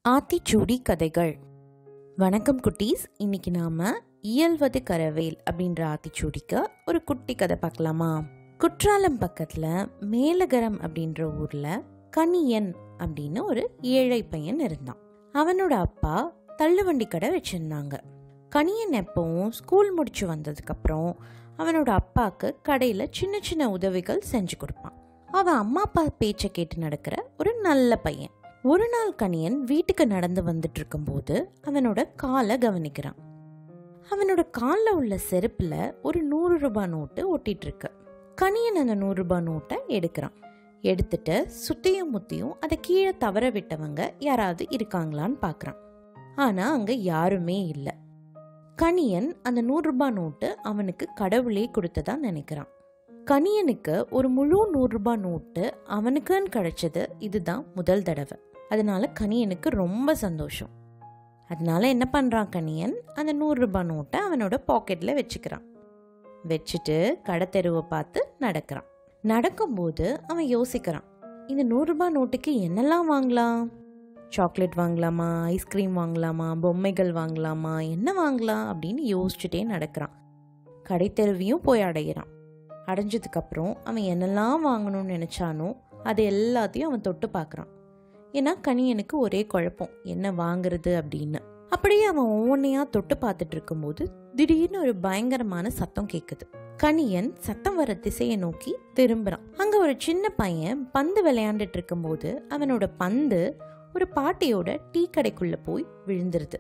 ஆத்திச்சூடி கதைகள் வணக்கம் குட்டீஸ் இன்னைக்கு நாம இயல்வது கரவேல் அப்படின்ற ஆத்திச்சூடிக்கு ஒரு குட்டி கதை பார்க்கலாமா குற்றாலம் பக்கத்துல மேலகரம் அப்படின்ற ஊர்ல கனியன் அப்படின்னு ஒரு ஏழை பையன் இருந்தான் அவனோட அப்பா தள்ளுவண்டி கடை வச்சிருந்தாங்க கனியன் எப்பவும் ஸ்கூல் முடிச்சு வந்ததுக்கு அப்புறம் அவனோட அப்பாவுக்கு கடையில சின்ன சின்ன உதவிகள் செஞ்சு கொடுப்பான் அவன் அம்மா அப்பா பேச்சை கேட்டு நடக்கிற ஒரு நல்ல பையன் ஒரு நாள் கணியன் வீட்டுக்கு நடந்து வந்துட்டு இருக்கும்போது அவனோட காலை கவனிக்கிறான் அவனோட காலில் உள்ள செருப்புல ஒரு நூறு ரூபாய் நோட்டு ஒட்டிட்டு இருக்கு கணியன் அந்த நூறு ரூபாய் நோட்டை எடுக்கிறான் எடுத்துட்டு சுத்தியும் முத்தியும் அதை கீழே தவற விட்டவங்க யாராவது இருக்காங்களான்னு பார்க்கறான் ஆனா அங்க யாருமே இல்லை கணியன் அந்த நூறு ரூபாய் நோட்டு அவனுக்கு கடவுளே கொடுத்ததா நினைக்கிறான் கணியனுக்கு ஒரு முழு நூறு ரூபாய் நோட்டு அவனுக்குன்னு கிடைச்சது இதுதான் முதல் தடவை அதனால கணியனுக்கு ரொம்ப சந்தோஷம் அதனால என்ன பண்றான் கணியன் அந்த நூறு ரூபாய் நோட்டை அவனோட பாக்கெட்ல வச்சுக்கிறான் வச்சுட்டு கடை தெருவை பார்த்து நடக்கிறான் நடக்கும்போது அவன் யோசிக்கிறான் இந்த நூறு ரூபாய் நோட்டுக்கு என்னெல்லாம் வாங்கலாம் சாக்லேட் வாங்கலாமா ஐஸ்கிரீம் வாங்கலாமா பொம்மைகள் வாங்கலாமா என்ன வாங்கலாம் அப்படின்னு யோசிச்சுட்டே நடக்கிறான் கடை தெருவையும் போய் அடையிறான் அடைஞ்சதுக்கப்புறம் அவன் என்னெல்லாம் வாங்கணும்னு நினச்சானோ அது எல்லாத்தையும் அவன் தொட்டு பார்க்குறான் ஏன்னா கணியனுக்கு ஒரே குழப்பம் என்ன வாங்குறது அப்படின்னு அப்படியே அவன் ஒவ்வொன்றையா தொட்டு பார்த்துட்டு இருக்கும்போது திடீர்னு ஒரு பயங்கரமான சத்தம் கேட்குது கணியன் சத்தம் வர திசையை நோக்கி திரும்புறான் அங்க ஒரு சின்ன பையன் பந்து விளையாண்டுட்டு இருக்கும்போது அவனோட பந்து ஒரு பாட்டியோட டீ கடைக்குள்ள போய் விழுந்துருது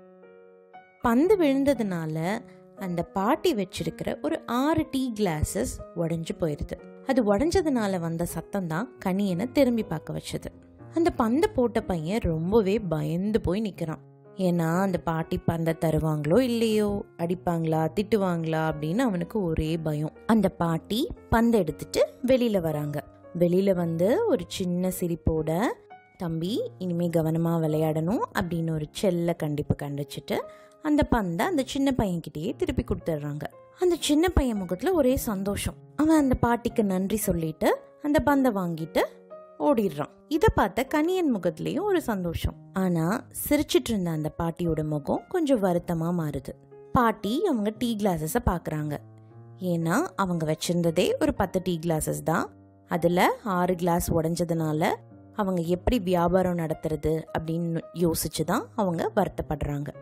பந்து விழுந்ததுனால அந்த பாட்டி வச்சிருக்கிற ஒரு ஆறு டீ கிளாஸஸ் உடைஞ்சு போயிருது அது உடைஞ்சதுனால வந்த சத்தம் தான் கனியனை திரும்பி பார்க்க வச்சது அந்த பந்தை போட்ட பையன் ரொம்பவே பயந்து போய் நிற்கிறான் ஏன்னா அந்த பாட்டி பந்தை தருவாங்களோ இல்லையோ அடிப்பாங்களா திட்டுவாங்களா அப்படின்னு அவனுக்கு ஒரே பயம் அந்த பாட்டி பந்தை எடுத்துட்டு வெளியில வராங்க வெளியில வந்து ஒரு சின்ன சிரிப்போட தம்பி இனிமே கவனமா விளையாடணும் அப்படின்னு ஒரு செல்ல கண்டிப்பு கண்டிச்சிட்டு அந்த பந்தை அந்த சின்ன பையன்கிட்டயே திருப்பி கொடுத்துட்றாங்க அந்த சின்ன பையன் முகத்துல ஒரே சந்தோஷம் அவன் அந்த பாட்டிக்கு நன்றி சொல்லிட்டு அந்த பந்தை வாங்கிட்டு ஓடிடுறான் இதை பார்த்த கனியன் முகத்துலயும் ஒரு சந்தோஷம் ஆனா சிரிச்சிட்டு இருந்த அந்த பாட்டியோட முகம் கொஞ்சம் வருத்தமா மாறுது பாட்டி அவங்க டீ கிளாஸஸ பாக்குறாங்க ஏன்னா அவங்க வச்சிருந்ததே ஒரு பத்து டீ கிளாஸஸ் தான் அதுல ஆறு கிளாஸ் உடைஞ்சதுனால அவங்க எப்படி வியாபாரம் நடத்துறது அப்படின்னு யோசிச்சு தான் அவங்க வருத்தப்படுறாங்க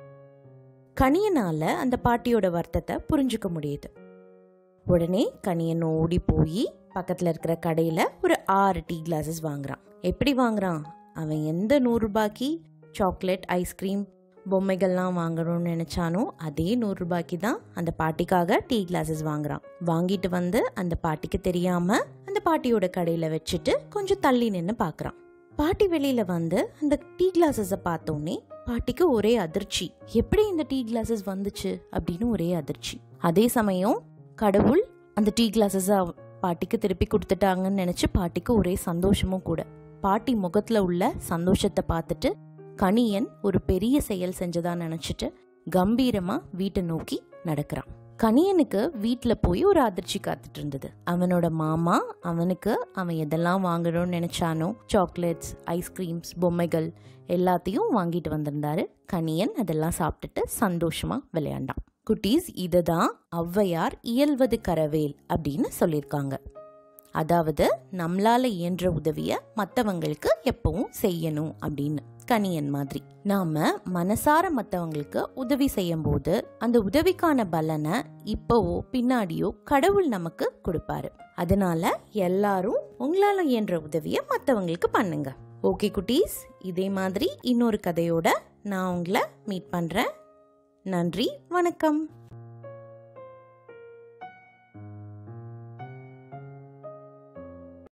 கனியனால அந்த பாட்டியோட வருத்தத்தை புரிஞ்சுக்க முடியுது உடனே கனியன் ஓடி போய் பக்கத்தில் இருக்கிற கடையில் ஒரு ஆறு டீ கிளாஸஸ் வாங்குறான் எப்படி வாங்குறான் அவன் எந்த நூறு ரூபாய்க்கு சாக்லேட் ஐஸ்கிரீம் பொம்மைகள்லாம் வாங்கணும்னு நினைச்சானோ அதே நூறு ரூபாய்க்கு தான் அந்த பாட்டிக்காக டீ கிளாஸஸ் வாங்குறான் வாங்கிட்டு வந்து அந்த பாட்டிக்கு தெரியாம அந்த பாட்டியோட கடையில வச்சுட்டு கொஞ்சம் தள்ளி நின்று பார்க்கறான் பாட்டி வெளியில வந்து அந்த டீ கிளாஸஸை பார்த்தோன்னே பாட்டிக்கு ஒரே அதிர்ச்சி எப்படி இந்த டீ கிளாஸஸ் வந்துச்சு அப்படின்னு ஒரே அதிர்ச்சி அதே சமயம் கடவுள் அந்த டீ கிளாஸஸை பாட்டிக்கு திருப்பி கொடுத்துட்டாங்கன்னு நினைச்சு பாட்டிக்கு ஒரே சந்தோஷமும் கூட பாட்டி முகத்துல உள்ள சந்தோஷத்தை பார்த்துட்டு கணியன் ஒரு பெரிய செயல் செஞ்சதா நினைச்சிட்டு கம்பீரமா வீட்டை நோக்கி நடக்கிறான் கணியனுக்கு வீட்டில் போய் ஒரு அதிர்ச்சி காத்துட்டு இருந்தது அவனோட மாமா அவனுக்கு அவன் எதெல்லாம் வாங்கணும்னு நினைச்சானோ சாக்லேட்ஸ் ஐஸ்கிரீம்ஸ் பொம்மைகள் எல்லாத்தையும் வாங்கிட்டு வந்திருந்தாரு கணியன் அதெல்லாம் சாப்பிட்டுட்டு சந்தோஷமா விளையாண்டான் குட்டீஸ் இதை தான் ஔவையார் இயல்வது கரவேல் அப்படின்னு சொல்லியிருக்காங்க அதாவது நம்மளால இயன்ற உதவிய மற்றவங்களுக்கு எப்பவும் செய்யணும் அப்படின்னு கணியன் மாதிரி நாம மனசார மற்றவங்களுக்கு உதவி செய்யும் போது அந்த உதவிக்கான பலனை இப்போவோ பின்னாடியோ கடவுள் நமக்கு கொடுப்பாரு அதனால எல்லாரும் உங்களால இயன்ற உதவிய மற்றவங்களுக்கு பண்ணுங்க ஓகே குட்டீஸ் இதே மாதிரி இன்னொரு கதையோட நான் உங்களை மீட் பண்றேன் நன்றி வணக்கம்